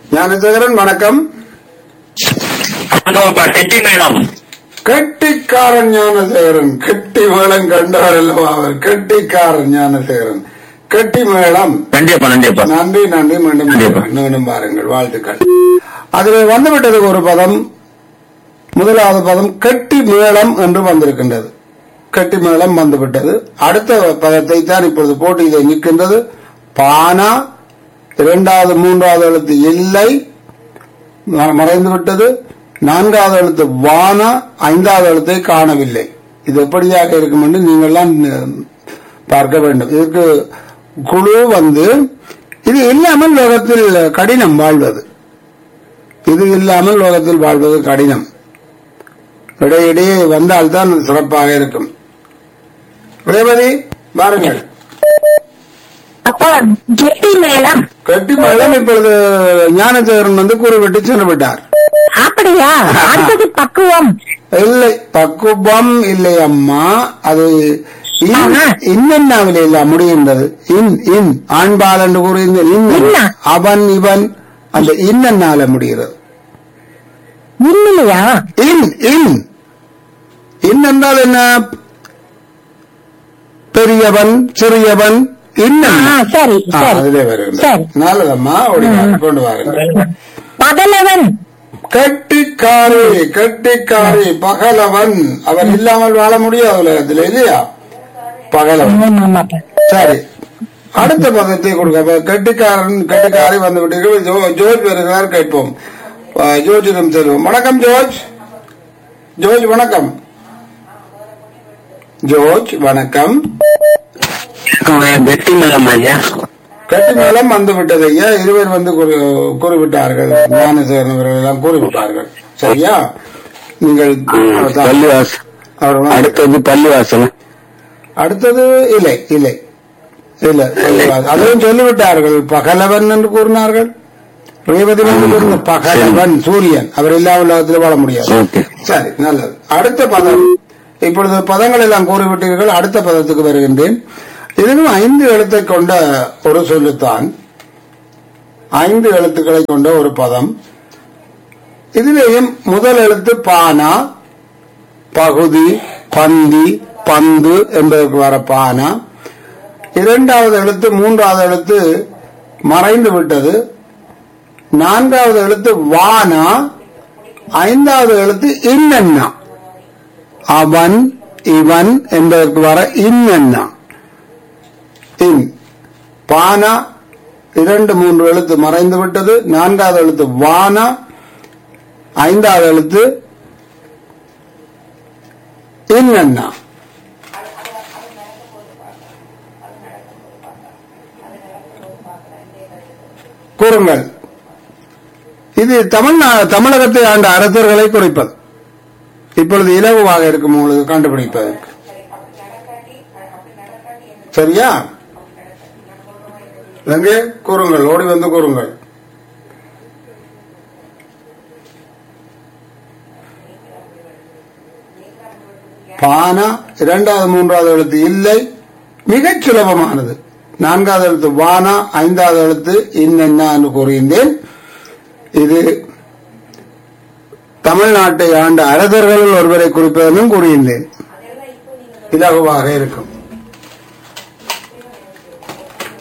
ஞானசேகரன் வணக்கம் ஆமாப்பா கெட்டி மேளம் கெட்டிக்காரன் ஞானசேகரன் கெட்டி மேளம் கண்டவர் அல்லவா அவர் கெட்டிக்காரன் ஞானசேகரன் கெட்டி மேளம் நன்றியப்பா நன்றியப்பா நன்றி நன்றி மீண்டும் கண்டிப்பா. மீண்டும் பாருங்கள் வாழ்த்துக்கள் அதில் வந்துவிட்டது ஒரு பதம் முதலாவது பதம் கெட்டி மேளம் என்று வந்திருக்கின்றது கெட்டி மேளம் வந்துவிட்டது அடுத்த பதத்தை தான் இப்பொழுது போட்டியிலே நிற்கின்றது பானா இரண்டாவது மூன்றாவது எழுத்து இல்லை ம- மறைந்து விட்டது நான்காவது எழுத்து வானா ஐந்தாவது எழுத்தை காணவில்லை இது எப்படியாக இருக்கும் என்று நீங்கள்லாம் அஹ், பார்க்க வேண்டும் இதற்கு குழு வந்து இது இல்லாமல் லோகத்தில் கடினம் வாழ்வது இது இல்லாமல் லோகத்தில் வாழ்வது கடினம் இடையிடையே வந்தால்தான் அது சிறப்பாக இருக்கும் ரேவதி வாருங்கள் அப்பா கெட்டி மேளம் கட்டி மேளம் இப்பொழுது ஞானசேகரன் வந்து கூறிவிட்டு சென்று விட்டார் அப்படியா அடுத்தது பக்குவம் இல்லை பக்குவம் இல்லை அம்மா அது இன்- ஆஹா. இன்னென்னாவிலே இல்ல முடிகின்றது இன் இன் ஆண்பால் என்று கூறியிருந்த இன் இன்னா. அவன் இவன் அந்த இன்னென்னால முடிகிறது இல்லையா இன் இன் இன் என்றால் என்ன பெரியவன் சிறியவன் இன்னும் ஆ, சரி சரி அதிலே வருகின்றது சரி நல்லதம்மா ஓடி வாருங்க, கொண்டு வாருங்கள் பகலவன் கட்டிக்காரி கட்டிக்காரி பகலவன் அவர் இல்லாமல் வாழ முடியாது உலகத்தில் இல்லையா பகலவன் ஆமாப்பா சரி அடுத்த பதத்தை கொடுக்க அப்ப கட்டிக்காரன் கட்டிக்காரி வந்து விட்டீர்கள் ஜோ- ஜோர்ஜ் வருகிறார் கேட்போம் ஆ, ஜோர்ஜிடம் செல்வோம் வணக்கம் ஜோர்ஜ் ஜோர்ஜ் வணக்கம் ஜோர்ஜ் வணக்கம் கெட்டி மேளம் ஐயா கட்டி மேளம் வந்து விட்டது ஐயா இருவர் வந்து கூறி- கூறிவிட்டார்கள் ஞானசேகரன் அவர்கள் எல்லாம் கூறிவிட்டார்கள் சரியா நீங்கள் பள்ளிவாசல் அவர்கள் அடுத்தது பள்ளிவாசல் அடுத்தது இல்லை இல்லை இல்லை சொல்லுவார். அதுவும் சொல்லிவிட்டார்கள் பகலவன் என்று கூறினார்கள் ரேவதி வந்து கூறின பகலவன் சூரியன் அவர் எல்லா உலகத்திலும் வாழ முடியாது ஓகே சரி நல்லது அடுத்த பதம் இப்பொழுது பதங்கள் எல்லாம் கூறிவிட்டீர்கள் அடுத்த பதத்துக்கு வருகின்றேன் இதுவும் ஐந்து எழுத்தை கொண்ட ஒரு சொல்லுத்தான் ஐந்து எழுத்துக்களை கொண்ட ஒரு பதம் இதிலேயும் முதல் எழுத்து பானா பகுதி பந்தி பந்து என்பதற்கு வர பானா இரண்டாவது எழுத்து மூன்றாவது எழுத்து மறைந்து விட்டது நான்காவது எழுத்து வானா ஐந்தாவது எழுத்து இன்னென்னா அவன் இவன் என்பதற்கு வர இன்னென்னா இன் பானா இரண்டு மூன்று எழுத்து மறைந்து விட்டது நான்காவது எழுத்து வானா ஐந்தாவது எழுத்து இன்னென்னா கூறுங்கள் இது தமிழ்நா தமிழகத்தை ஆண்ட அரசர்களை குறிப்பது இப்பொழுது இலகுவாக இருக்கும் உங்களுக்கு கண்டுபிடிப்பதற்கு சரியா எங்கே கூறுங்கள் ஓடி வந்து கூறுங்கள் பானா இரண்டாவது மூன்றாவது எழுத்து இல்லை மிகச் சுலபமானது நான்காவது எழுத்து வானா ஐந்தாவது எழுத்து இன்னென்ன என்று கூறியிருந்தேன் இது தமிழ்நாட்டை ஆண்ட அரசர்களில் ஒருவரை குறிப்பதெனும் கூறியிருந்தேன் இலகுவாக இருக்கும்